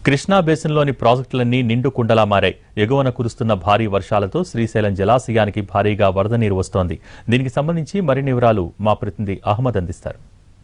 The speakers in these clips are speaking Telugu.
కృష్ణా బేసిన్లోని ప్రాజెక్టులన్నీ నిండు కుండలా మారాయి ఎగువన కురుస్తున్న భారీ వర్షాలతో శ్రీశైలం జలాశయానికి భారీగా వరద నీరు వస్తోంది దీనికి సంబంధించి మరిన్ని వివరాలు మా ప్రతినిధి అహ్మద్ అందిస్తారు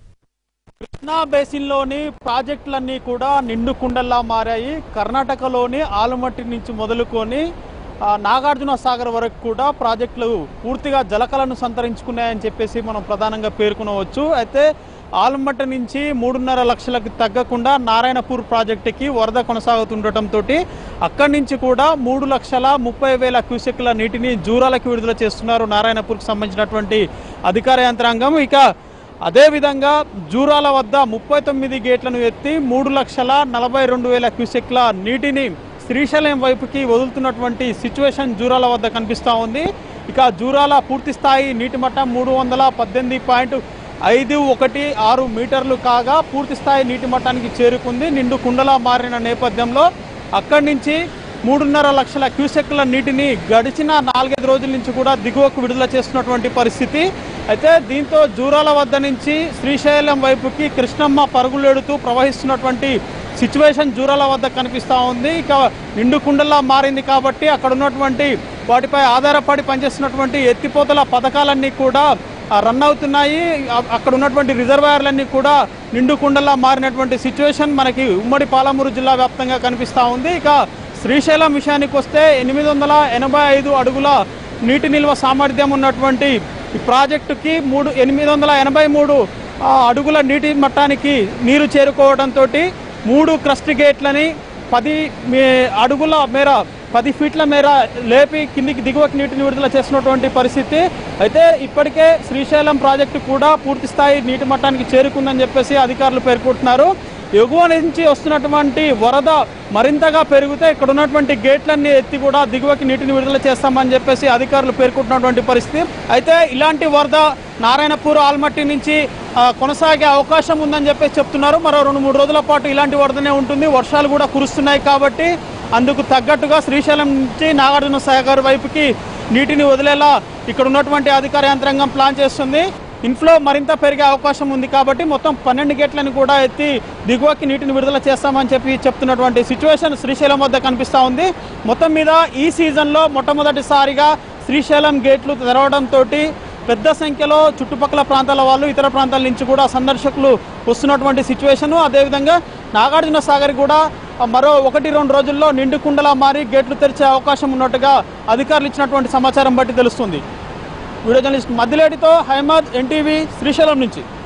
కృష్ణా బేసిన్లోని ప్రాజెక్టులన్నీ కూడా నిండు కుండల్లా మారాయి కర్ణాటకలోని ఆలుమట్టి నుంచి మొదలుకొని ఆ, నాగార్జున సాగర్ వరకు కూడా ప్రాజెక్టులు పూర్తిగా జలకలను సంతరించుకున్నాయని చెప్పేసి మనం ప్రధానంగా పేర్కొనవచ్చు అయితే ఆలుమట్టి నుంచి మూడున్నర లక్షలకు తగ్గకుండా నారాయణపూర్ ప్రాజెక్టుకి వరద కొనసాగుతుండటంతో అక్కడి నుంచి కూడా మూడు లక్షల ముప్పై వేల క్యూసెక్ల నీటిని జూరాలకు విడుదల చేస్తున్నారు నారాయణపూర్కి సంబంధించినటువంటి అధికార యంత్రాంగం ఇక అదేవిధంగా జూరాల వద్ద ముప్పై తొమ్మిది గేట్లను ఎత్తి మూడు లక్షల నలభై రెండు వేల క్యూసెక్ల నీటిని శ్రీశైలం వైపుకి వదులుతున్నటువంటి సిచ్యువేషన్ జూరాల వద్ద కనిపిస్తూ ఉంది ఇక జూరాల పూర్తి స్థాయి నీటి మట్టం మూడు వందల పద్దెనిమిది పాయింట్ ఐదు ఒకటి ఆరు మీటర్లు కాగా పూర్తి స్థాయి నీటి మట్టానికి చేరుకుంది నిండు కుండలా మారిన నేపథ్యంలో అక్కడి నుంచి మూడున్నర లక్షల క్యూసెక్ల నీటిని గడిచిన నాలుగైదు రోజుల నుంచి కూడా దిగువకు విడుదల చేస్తున్నటువంటి పరిస్థితి అయితే దీంతో జూరాల వద్ద నుంచి శ్రీశైలం వైపుకి కృష్ణమ్మ పరుగులెడుతూ ప్రవహిస్తున్నటువంటి సిచ్యువేషన్ జూరాల వద్ద కనిపిస్తూ ఉంది ఇక నిండు కుండలా మారింది కాబట్టి అక్కడ ఉన్నటువంటి వాటిపై ఆధారపడి పనిచేస్తున్నటువంటి ఎత్తిపోతల పథకాలన్నీ కూడా ఆ, రన్ అవుతున్నాయి ఆ- అక్కడ ఉన్నటువంటి రిజర్వాయర్లన్నీ కూడా నిండు కుండలా మారినటువంటి సిచ్యువేషన్ మనకి ఉమ్మడి పాలమూరు జిల్లా వ్యాప్తంగా కనిపిస్తూ ఉంది ఇక శ్రీశైలం విషయానికి వస్తే ఎనిమిది వందల ఎనభై ఐదు అడుగుల నీటి నిల్వ సామర్థ్యం ఉన్నటువంటి ఈ ప్రాజెక్టుకి మూడు ఎనిమిది వందల ఎనభై మూడు ఆ, అడుగుల నీటి మట్టానికి నీరు చేరుకోవడంతో మూడు క్రస్ట్ గేట్లని పది మే- అడుగుల మేర పది ఫీట్ల మేర లేపి కిందికి దిగువకి నీటిని విడుదల చేస్తున్నటువంటి పరిస్థితి అయితే ఇప్పటికే శ్రీశైలం ప్రాజెక్టు కూడా పూర్తి స్థాయి నీటి మట్టానికి చేరుకుందని చెప్పేసి అధికారులు పేర్కొంటున్నారు ఎగువ నుంచి వస్తున్నటువంటి వరద మరింతగా పెరిగితే ఇక్కడ ఉన్నటువంటి గేట్లన్నీ ఎత్తి కూడా దిగువకి నీటిని విడుదల చేస్తామని చెప్పేసి అధికారులు పేర్కొంటున్నటువంటి పరిస్థితి అయితే ఇలాంటి వరద నారాయణపూర్ ఆల్మట్టి నుంచి ఆ, కొనసాగే అవకాశం ఉందని చెప్పేసి చెప్తున్నారు మరో రెండు మూడు రోజుల పాటు ఇలాంటి వరదనే ఉంటుంది వర్షాలు కూడా కురుస్తున్నాయి కాబట్టి అందుకు తగ్గట్టుగా శ్రీశైలం నుంచి నాగార్జున సాగర్ వైపుకి నీటిని వదిలేలా ఇక్కడ ఉన్నటువంటి అధికార యంత్రాంగం ప్లాన్ చేస్తుంది ఇన్ఫ్లో మరింత పెరిగే అవకాశం ఉంది కాబట్టి మొత్తం పన్నెండు గేట్లను కూడా ఎత్తి దిగువకి నీటిని విడుదల చేస్తామని చెప్పి చెప్తున్నటువంటి సిచ్యువేషన్ శ్రీశైలం వద్ద కనిపిస్తూ ఉంది మొత్తం మీద ఈ సీజన్లో మొట్టమొదటిసారిగా శ్రీశైలం గేట్లు తెరవడంతో పెద్ద సంఖ్యలో చుట్టుపక్కల ప్రాంతాల వాళ్ళు ఇతర ప్రాంతాల నుంచి కూడా సందర్శకులు వస్తున్నటువంటి సిచ్యువేషను అదేవిధంగా నాగార్జున సాగర్ కూడా మరో ఒకటి రెండు రోజుల్లో నిండు కుండలా మారి గేట్లు తెరిచే అవకాశం ఉన్నట్టుగా అధికారులు ఇచ్చినటువంటి సమాచారం బట్టి తెలుస్తుంది వీడియో జర్నలిస్ట్ మద్దిలేటితో హైమద్ ఎన్టీవీ శ్రీశైలం నుంచి